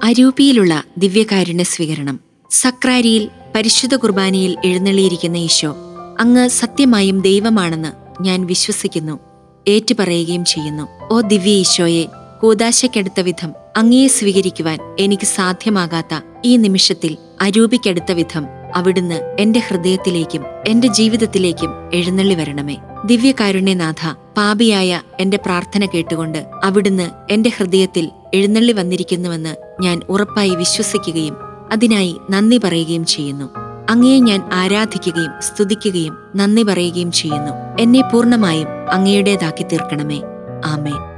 അരൂപിയിലുള്ള ദിവ്യകാരുണ്യ സ്വീകരണം സക്രാരിയിൽ പരിശുദ്ധ കുർബാനയിൽ എഴുന്നള്ളിയിരിക്കുന്ന ഈശോ അങ്ങ് സത്യമായും ദൈവമാണെന്ന് ഞാൻ വിശ്വസിക്കുന്നു ഏറ്റുപറയുകയും ചെയ്യുന്നു ഓ ദിവ്യ ഈശോയെ കൂതാശയ്ക്കടുത്ത വിധം അങ്ങയെ സ്വീകരിക്കുവാൻ എനിക്ക് സാധ്യമാകാത്ത ഈ നിമിഷത്തിൽ അരൂപിക്കടുത്ത വിധം അവിടുന്ന് എന്റെ ഹൃദയത്തിലേക്കും എന്റെ ജീവിതത്തിലേക്കും എഴുന്നള്ളി വരണമേ ദിവ്യകാരുണ്യനാഥ പാപിയായ എന്റെ പ്രാർത്ഥന കേട്ടുകൊണ്ട് അവിടുന്ന് എന്റെ ഹൃദയത്തിൽ എഴുന്നള്ളി വന്നിരിക്കുന്നുവെന്ന് ഞാൻ ഉറപ്പായി വിശ്വസിക്കുകയും അതിനായി നന്ദി പറയുകയും ചെയ്യുന്നു അങ്ങയെ ഞാൻ ആരാധിക്കുകയും സ്തുതിക്കുകയും നന്ദി പറയുകയും ചെയ്യുന്നു എന്നെ പൂർണ്ണമായും അങ്ങയുടേതാക്കി തീർക്കണമേ ആമേ